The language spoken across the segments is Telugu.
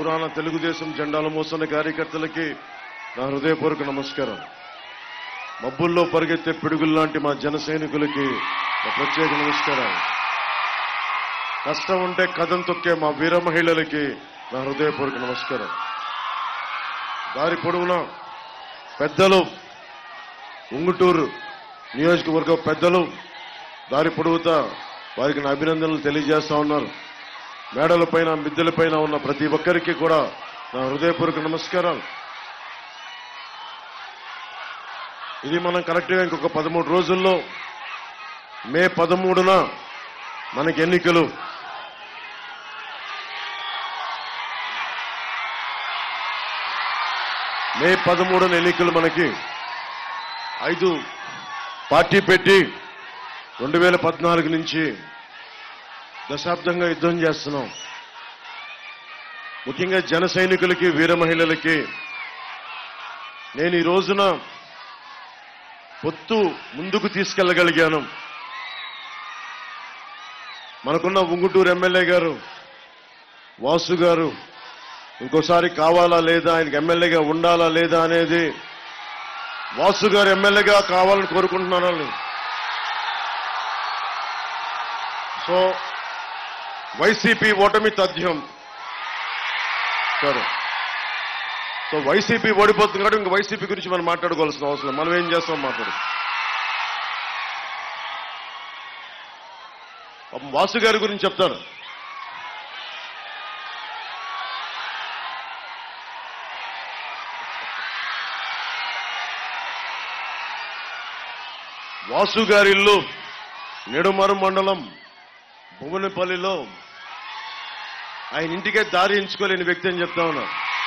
దూరాన తెలుగుదేశం జెండాలు మోస్తున్న కార్యకర్తలకి నా హృదయపూర్వక నమస్కారం మబ్బుల్లో పరిగెత్తే పిడుగుల్లాంటి మా జన సైనికులకి నా ప్రత్యేక నమస్కారం కష్టం ఉంటే కథం తొక్కే మా వీర మహిళలకి నా హృదయపూర్వక నమస్కారం దారి పొడవునా పెద్దలు ఉంగుటూరు నియోజకవర్గ పెద్దలు దారి పొడవుతా వారికి నా అభినందనలు తెలియజేస్తా ఉన్నారు మేడలపైన మిద్దెలపైన ఉన్న ప్రతి ఒక్కరికి కూడా నా హృదయపూర్వక నమస్కారాలు ఇది మనం కరెక్ట్గా ఇంకొక పదమూడు రోజుల్లో మే పదమూడున మనకి ఎన్నికలు మే పదమూడున ఎన్నికలు మనకి ఐదు పార్టీ పెట్టి రెండు వేల పద్నాలుగు నుంచి దశాబ్దంగా యుద్ధం చేస్తున్నాం ముఖ్యంగా జన సైనికులకి వీర మహిళలకి నేను ఈ రోజున పొత్తు ముందుకు తీసుకెళ్లగలిగాను మనకున్న ఉంగుటూరు ఎమ్మెల్యే గారు వాసు గారు ఇంకోసారి కావాలా లేదా ఆయనకి ఎమ్మెల్యేగా ఉండాలా లేదా అనేది వాసు గారు ఎమ్మెల్యేగా కావాలని కోరుకుంటున్నాను సో వైసీపీ ఓటమి తథ్యం సరే సో వైసీపీ ఓడిపోతుంది కాబట్టి ఇంక వైసీపీ గురించి మనం మాట్లాడుకోవాల్సిన అవసరం మనం ఏం చేస్తాం మాట్లాడు పాపం వాసు గారి గురించి చెప్తాను వాసు గారి ఇల్లు నెడుమరు మండలం భువనపల్లిలో ఆయన ఇంటికే దారి ఎంచుకోలేని వ్యక్తి అని చెప్తా ఉన్నా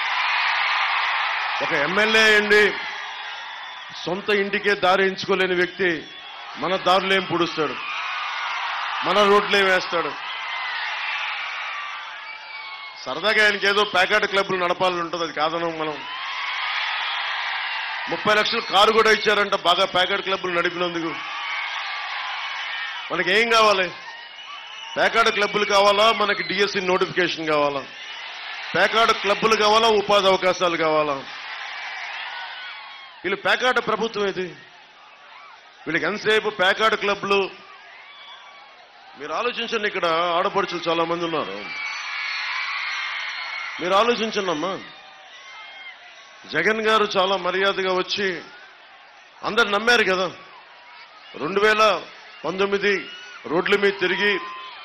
ఒక ఎమ్మెల్యే అండి సొంత ఇంటికే దారి ఎంచుకోలేని వ్యక్తి మన దారులు ఏం పుడుస్తాడు మన రోడ్లు ఏం వేస్తాడు సరదాగా ఆయనకి ఏదో ప్యాకెట్ క్లబ్లు నడపాలని ఉంటుంది అది కాదనం మనం ముప్పై లక్షలు కారు కూడా ఇచ్చారంట బాగా ప్యాకెట్ క్లబ్లు నడిపినందుకు మనకి ఏం కావాలి పేకాడ క్లబ్బులు కావాలా మనకి డిఎస్సి నోటిఫికేషన్ కావాలా పేకాడ క్లబ్బులు కావాలా ఉపాధి అవకాశాలు కావాలా వీళ్ళు పేకాట ప్రభుత్వం ఇది వీళ్ళకి ఎంతసేపు పేకాట క్లబ్లు మీరు ఆలోచించండి ఇక్కడ ఆడపడుచులు చాలా మంది ఉన్నారు మీరు ఆలోచించండి అమ్మా జగన్ గారు చాలా మర్యాదగా వచ్చి అందరు నమ్మారు కదా రెండు వేల పంతొమ్మిది రోడ్ల మీద తిరిగి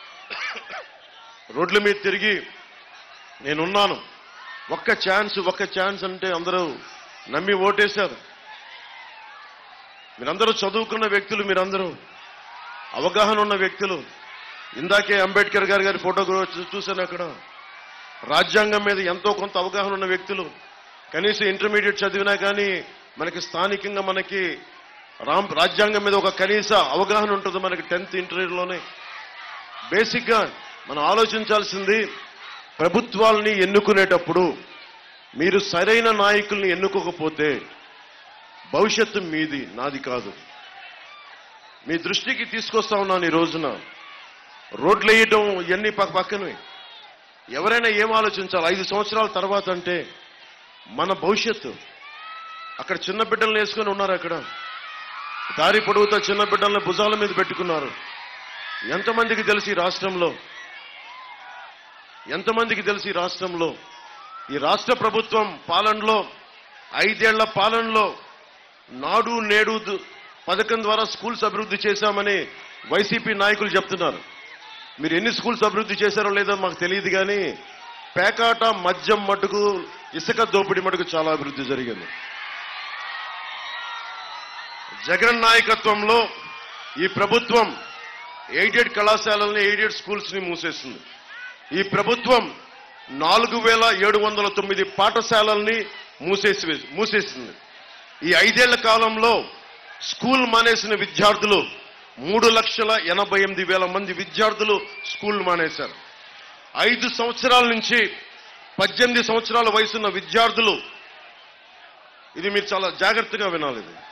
రోడ్ల మీద తిరిగి నేనున్నాను ఒక్క ఛాన్స్ ఒక్క ఛాన్స్ అంటే అందరూ నమ్మి ఓటేశారు మీరందరూ చదువుకున్న వ్యక్తులు మీరందరూ అవగాహన ఉన్న వ్యక్తులు ఇందాకే అంబేద్కర్ గారి గారి ఫోటో కూడా చూ- చూశాను అక్కడ రాజ్యాంగం మీద ఎంతో కొంత అవగాహన ఉన్న వ్యక్తులు కనీసం ఇంటర్మీడియట్ చదివినా కానీ మనకి స్థానికంగా మనకి రామ్ రాజ్యాంగం మీద ఒక కనీస అవగాహన ఉంటుంది మనకి టెన్త్ ఇంటర్వ్యూలోనే బేసిక్ గా మనం ఆలోచించాల్సింది ప్రభుత్వాలని ఎన్నుకునేటప్పుడు మీరు సరైన నాయకుల్ని ఎన్నుకోకపోతే భవిష్యత్తు మీది నాది కాదు మీ దృష్టికి తీసుకొస్తా ఉన్నాను ఈ రోజున రోడ్లు వేయటం ఇవన్నీ పక్క పక్కనే ఎవరైనా ఏం ఆలోచించాలి ఐదు సంవత్సరాల తర్వాత అంటే మన భవిష్యత్తు అక్కడ చిన్న బిడ్డలను వేసుకొని ఉన్నారు అక్కడ దారి పొడవుతా చిన్న బిడ్డలను భుజాల మీద పెట్టుకున్నారు ఎంతమందికి తెలిసి ఈ రాష్ట్రంలో ఎంతమందికి తెలిసి ఈ రాష్ట్రంలో ఈ రాష్ట్ర ప్రభుత్వం పాలనలో ఐదేళ్ల పాలనలో నాడు నేడు దు- పథకం ద్వారా స్కూల్స్ అభివృద్ధి చేశామని వైసీపీ నాయకులు చెప్తున్నారు మీరు ఎన్ని స్కూల్స్ అభివృద్ధి చేశారో లేదో మాకు తెలియదు కానీ పేకాట మద్యం మటుకు ఇసుక దోపిడీ మటుకు చాలా అభివృద్ధి జరిగింది జగన్ నాయకత్వంలో ఈ ప్రభుత్వం ఎయిడెడ్ కళాశాలల్ని ఎయిడెడ్ స్కూల్స్ ని మూసేస్తుంది ఈ ప్రభుత్వం నాలుగు వేల ఏడు వందల తొమ్మిది పాఠశాలల్ని మూసేసి మూసేసింది ఈ ఐదేళ్ల కాలంలో స్కూల్ మానేసిన విద్యార్థులు మూడు లక్షల ఎనభై ఎనిమిది వేల మంది విద్యార్థులు స్కూల్ మానేశారు ఐదు సంవత్సరాల నుంచి పద్దెనిమిది సంవత్సరాల వయసున్న విద్యార్థులు ఇది మీరు చాలా జాగ్రత్తగా వినాలి ఇది